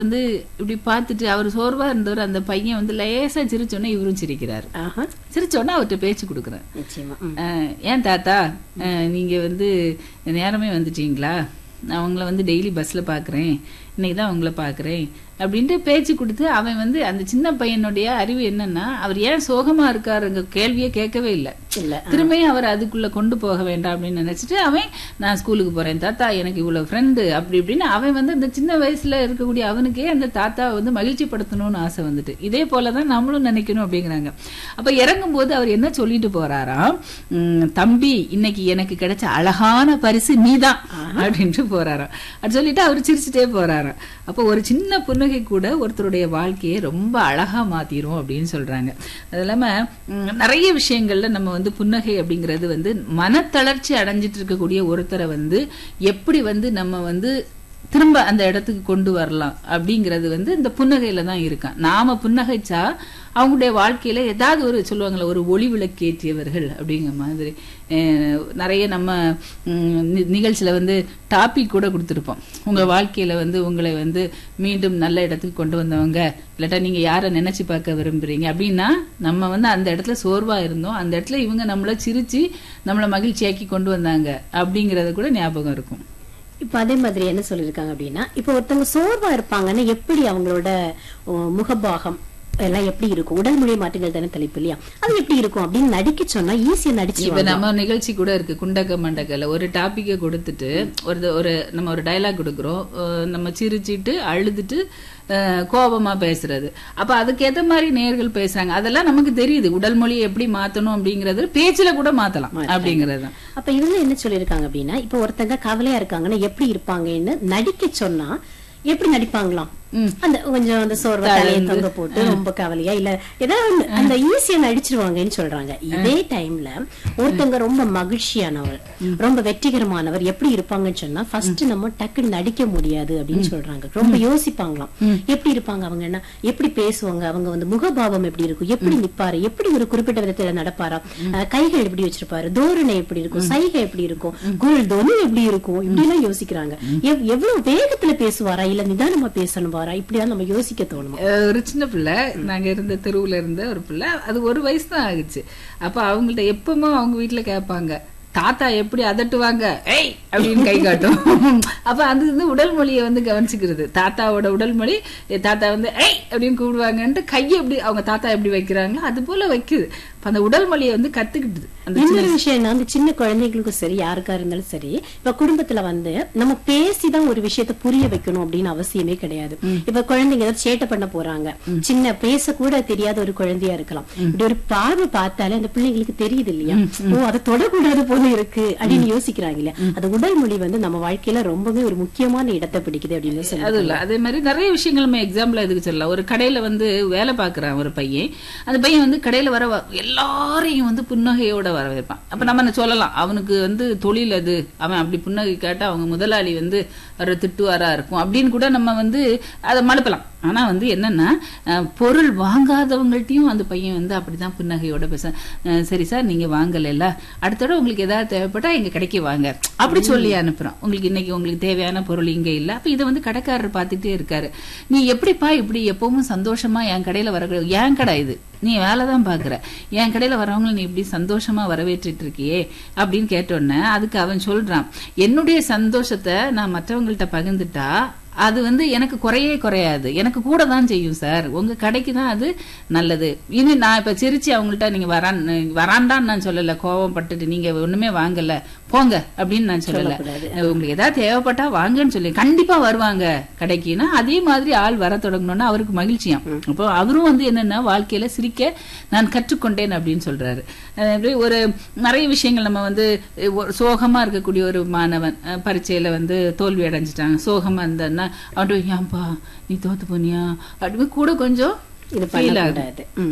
வந்து இப்படி பார்த்துட்டு அவர் சோர்வா இருந்தவர் அந்த பையன் வந்து லேசா சிரிச்சோன்னே இவரும் சிரிக்கிறாரு ஆஹா சிரிச்சோன்னே அவர்கிட்ட பேச்சு கொடுக்குறேன் நிச்சயமா ம். அஹ், ஏன் தாத்தா அஹ், நீங்க வந்து நேரமே வந்துட்டீங்களா நான் அவங்கள வந்து டெய்லி பஸ்ல பாக்குறேன் இன்னைக்கு தான் அவங்கள பாக்குறேன் அப்படின்ட்டு பேச்சு கொடுத்து அவன் வந்து அந்த சின்ன பையனுடைய அறிவு என்னன்னா அவர் ஏன் சோகமா இருக்காருங்க கேள்வியே கேட்கவே இல்லை இல்ல திரும்பியும் அவர் அதுக்குள்ள கொண்டு போக வேண்டாம் அப்படின்னு நினைச்சிட்டு அவன் நான் ஸ்கூலுக்கு போறேன் தாத்தா எனக்கு இவ்வளவு ஃப்ரெண்டு அப்படி இப்படின்னு அவன் வந்து அந்த சின்ன வயசுல இருக்கக்கூடிய அவனுக்கே அந்த தாத்தாவை வந்து மகிழ்ச்சி படுத்தணும்னு ஆசை வந்துட்டு இதே போலதான் நம்மளும் நினைக்கணும் அப்படிங்கிறாங்க அப்ப இறங்கும் போது அவர் என்ன சொல்லிட்டு போறாராம் உம், தம்பி இன்னைக்கு எனக்கு கிடைச்ச அழகான பரிசு நீதான் அப்படின்ட்டு போறாராம் அது சொல்லிட்டு அவர் சிரிச்சுட்டே போறாராம் அப்போ ஒரு சின்ன புன்னகை கூட ஒருத்தருடைய வாழ்க்கையை ரொம்ப அழகா மாத்திரும் அப்படின்னு சொல்றாங்க அது இல்லாம உம், நிறைய விஷயங்கள்ல நம்ம வந்து புன்னகை அப்படிங்கிறது வந்து மனத்தளர்ச்சி அடைஞ்சிட்டு இருக்கக்கூடிய ஒருத்தரை வந்து எப்படி வந்து நம்ம வந்து திரும்ப அந்த இடத்துக்கு கொண்டு வரலாம் அப்படிங்கிறது வந்து இந்த புன்னகையில தான் இருக்கான் நாம புன்னகைச்சா அவங்களுடைய வாழ்க்கையில ஏதாவது ஒரு சொல்லுவாங்கல்ல ஒரு ஒளி விளக்கேற்றியவர்கள் அப்படிங்கிற மாதிரி அஹ், நிறைய நம்ம ம், நி- நிகழ்ச்சியில வந்து டாபிக் கூட கொடுத்துருப்போம் உங்க வாழ்க்கையில வந்து உங்களை வந்து மீண்டும் நல்ல இடத்துக்கு கொண்டு வந்தவங்க இல்லாட்டா நீங்க யாரை நினைச்சு பார்க்க விரும்புறீங்க அப்படின்னா நம்ம வந்து அந்த இடத்துல சோர்வா இருந்தோம் அந்த இடத்துல இவங்க நம்மள சிரிச்சு நம்மள மகிழ்ச்சியாக்கி கொண்டு வந்தாங்க அப்படிங்கறது கூட ஞாபகம் இருக்கும் இப்ப அதே மாதிரி என்ன சொல்லிருக்காங்க அப்படின்னா இப்ப ஒருத்தவங்க சோர்வா இருப்பாங்கன்னா எப்படி அவங்களோட ஓ, முகபாகம் எல்லாம் எப்படி இருக்கும் உடல் மொழி மாற்றங்கள் தானே தலைப்பு இல்லையா அது எப்படி இருக்கும் அப்படின்னு நடிக்க சொன்னா ஈஸியா நடிச்சு இப்ப நம்ம நிகழ்ச்சி கூட இருக்கு குண்டக்க மண்டக்கல ஒரு டாபிக்கை கொடுத்துட்டு ஒரு ஒரு நம்ம ஒரு டயலாக் கொடுக்குறோம் அஹ் நம்ம சிரிச்சிட்டு அழுதுட்டு அஹ் கோபமா பேசுறது அப்ப அதுக்கேத்த மாதிரி நேர்கள் பேசுறாங்க அதெல்லாம் நமக்கு தெரியுது உடல் மொழியை எப்படி மாத்தணும் அப்படிங்கறது பேச்சுல கூட மாத்தலாம் அப்படிங்கறது தான் அப்ப இவங்க என்ன சொல்லிருக்காங்க அப்படின்னா இப்ப ஒருத்தங்க கவலையா இருக்காங்கன்னா எப்படி இருப்பாங்கன்னு நடிக்க சொன்னா எப்படி நடிப்பாங்களாம் அந்த கொஞ்சம் அந்த சோர்வை தலையை தொங்க போட்டு ரொம்ப கவலையா இல்ல ஏதாவது ஒண்ணு, அந்த ஈஸியா நடிச்சிருவாங்கன்னு சொல்றாங்க இதே டைம்ல ஒருத்தங்க ரொம்ப மகிழ்ச்சியானவர் ரொம்ப வெற்றிகரமானவர் எப்படி இருப்பாங்கன்னு சொன்னா ஃபர்ஸ்ட் நம்ம டக்குன்னு நடிக்க முடியாது அப்படின்னு சொல்றாங்க ரொம்ப யோசிப்பாங்களாம் எப்படி இருப்பாங்க அவங்க என்ன எப்படி பேசுவாங்க அவங்க வந்து முகபாவம் எப்படி இருக்கும் எப்படி நிப்பாரு எப்படி ஒரு குறிப்பிட்ட விதத்துல நடப்பாரா அஹ் கைகள் எப்படி வச்சிருப்பாரு தோரணை எப்படி இருக்கும் சைகை எப்படி இருக்கும் குரல் தொனி எப்படி இருக்கும் இப்படி எல்லாம் யோசிக்கிறாங்க எவ்- எவ்வளவு வேகத்துல பேசுவாரா இல்ல நிதானமா பேசணுமாரா இப்படிதான் நம்ம யோசிக்க தோணுமா அஹ் ஒரு சின்ன பிள்ளை நாங்க இருந்த தெருவுல இருந்த ஒரு பிள்ளை அது ஒரு வயசு தான் ஆகுச்சு அப்ப அவங்கள்ட்ட எப்பவுமே அவங்க வீட்டுல கேட்பாங்க தாத்தா எப்படி அதட்டுவாங்க ஏய் அப்படின்னு கை காட்டும் அப்ப அது வந்து உடல் மொழியை வந்து கவனிச்சுக்கிறது தாத்தாவோட உடல் மொழி எ, தாத்தா வந்து ஏய் அப்படின்னு கூப்பிடுவாங்கன்ட்டு கையை எப்படி அவங்க தாத்தா எப்படி வைக்கிறாங்களோ அது போல வைக்குது அப்ப அந்த உடல் மொழியை வந்து கத்துக்கிட்டுது அந்த இன்னொரு விஷயம் என்ன அந்த சின்ன குழந்தைகளுக்கும் சரி யாருக்கா இருந்தாலும் சரி இப்ப குடும்பத்துல வந்து நம்ம பேசிதான் ஒரு விஷயத்த புரிய வைக்கணும் அப்படின்னு அவசியமே கிடையாது இப்ப குழந்தைங்க ஏதாவது சேட்டை பண்ண போறாங்க சின்ன பேச கூட தெரியாத ஒரு குழந்தையா இருக்கலாம் இப்படி ஒரு பார்வை பார்த்தாலே அந்த பிள்ளைங்களுக்கு தெரியுது இல்லையா ஓ அதை தொடக்கூடாது போல இருக்கு அப்படின்னு யோசிக்கிறாங்க இல்லையா அது உடல் மொழி வந்து நம்ம வாழ்க்கையில ரொம்பவே ஒரு முக்கியமான இடத்தை பிடிக்குது அப்படின்னு சொல்லி அது இல்ல அதே மாதிரி நிறைய விஷயங்கள் நம்ம எக்ஸாம்பிள் எதுக்கு சொல்லலாம் ஒரு கடையில வந்து வேலை பார்க்கறான் ஒரு பையன் அந்த பையன் வந்து கடையில வர வ- எல்லாரையும் வந்து புன்னகையோட வரவேற்பான் அப்ப நம்ம என்ன சொல்லலாம் அவனுக்கு வந்து தொழில் அது அவன் அப்படி புன்னகை கேட்டா அவங்க முதலாளி வந்து அவரை திட்டுவாரா இருக்கும் அப்படின்னு கூட நம்ம வந்து அதை மழுப்பலாம் ஆனா வந்து என்னன்னா அஹ், பொருள் வாங்காதவங்கள்ட்டயும் அந்த பையன் வந்து அப்படிதான் புன்னகையோட பேச அஹ், சரி சார் நீங்க வாங்கலைல்ல அடுத்த தடவை உங்களுக்கு ஏதாவது தேவைப்பட்டா எங்க கடைக்கு வாங்க அப்படி சொல்லி அனுப்புறோம் உங்களுக்கு இன்னைக்கு உங்களுக்கு தேவையான பொருள் இங்க இல்ல அப்ப இதை வந்து கடைக்காரர் பார்த்துட்டே இருக்காரு நீ எப்படிப்பா இப்படி எப்பவும் சந்தோஷமா என் கடையில வர என் கடை இது நீ வேலை தான் பாக்குற என் கடையில வரவங்களை நீ இப்படி சந்தோஷமா வரவேற்றிட்டு இருக்கியே அப்படின்னு கேட்டோன்னே அதுக்கு அவன் சொல்றான் என்னுடைய சந்தோஷத்தை நான் மற்றவங்கள்ட்ட பகிர்ந்துட்டா அது வந்து எனக்கு குறையே குறையாது எனக்கு கூட தான் செய்யும் சார் உங்க கடைக்கு தான் அது நல்லது இனி நான் இப்ப சிரிச்சு அவங்கள்ட்ட நீங்க வரான் வரான்டான்னு நான் சொல்லல கோவம் பட்டுட்டு நீங்க ஒண்ணுமே வாங்கல போங்க அப்படின்னு நான் சொல்லல உங்களுக்கு ஏதாவது தேவைப்பட்டா வாங்கன்னு சொல்லி கண்டிப்பா வருவாங்க கடைக்குன்னா அதே மாதிரி ஆள் வர தொடங்கணும்னா அவருக்கு மகிழ்ச்சியாம் அப்போ அவரும் வந்து என்னன்னா வாழ்க்கையில சிரிக்க நான் கற்றுக்கொண்டேன் அப்படின்னு சொல்றாரு அஹ் இப்படி ஒரு நிறைய விஷயங்கள் நம்ம வந்து அஹ் ஒரு சோகமா இருக்கக்கூடிய ஒரு மாணவன் அஹ் பரீட்சையில வந்து தோல்வி அடைஞ்சிட்டாங்க சோகமா இருந்தான்னா அவன்கிட்ட ஏன்பா நீ தோத்து போனியா அப்படின்னு கூட கொஞ்சம் இது feel ஆகுது. பண்ணக்கூடாது ம்.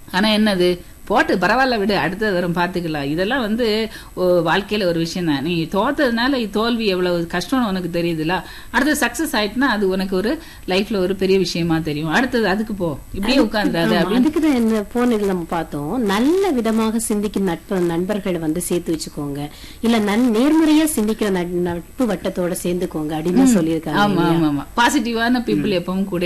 ஆனா என்னது போட்டு பரவாயில்ல விடு அடுத்தது வரும் பார்த்துக்கலாம் இதெல்லாம் வந்து ஓ, வாழ்க்கையில ஒரு விஷயம் தான் நீ தோத்ததுனால தோல்வி எவ்வளவு கஷ்டம்னு உனக்கு தெரியுதுல அடுத்து சக்சஸ் ஆயிட்டுனா அது உனக்கு ஒரு லைஃப்ல ஒரு பெரிய விஷயமா தெரியும் அடுத்தது அதுக்கு போ இப்படியே உட்கார்ந்தாது ஆமா, அதுக்குதான் என்ன போனதுல நம்ம பார்த்தோம் நல்ல விதமாக சிந்திக்கும் நட்பு நண்பர்களை வந்து சேர்த்து வச்சுக்கோங்க இல்ல நன் நேர்முறையா சிந்திக்கிற நட்- நட்பு வட்டத்தோட சேர்ந்துக்கோங்க அப்படின்னு சொல்லியிருக்காங்க ஆமா ஆமா ஆமா பாசிட்டிவான பீப்புள் எப்பவும் கூட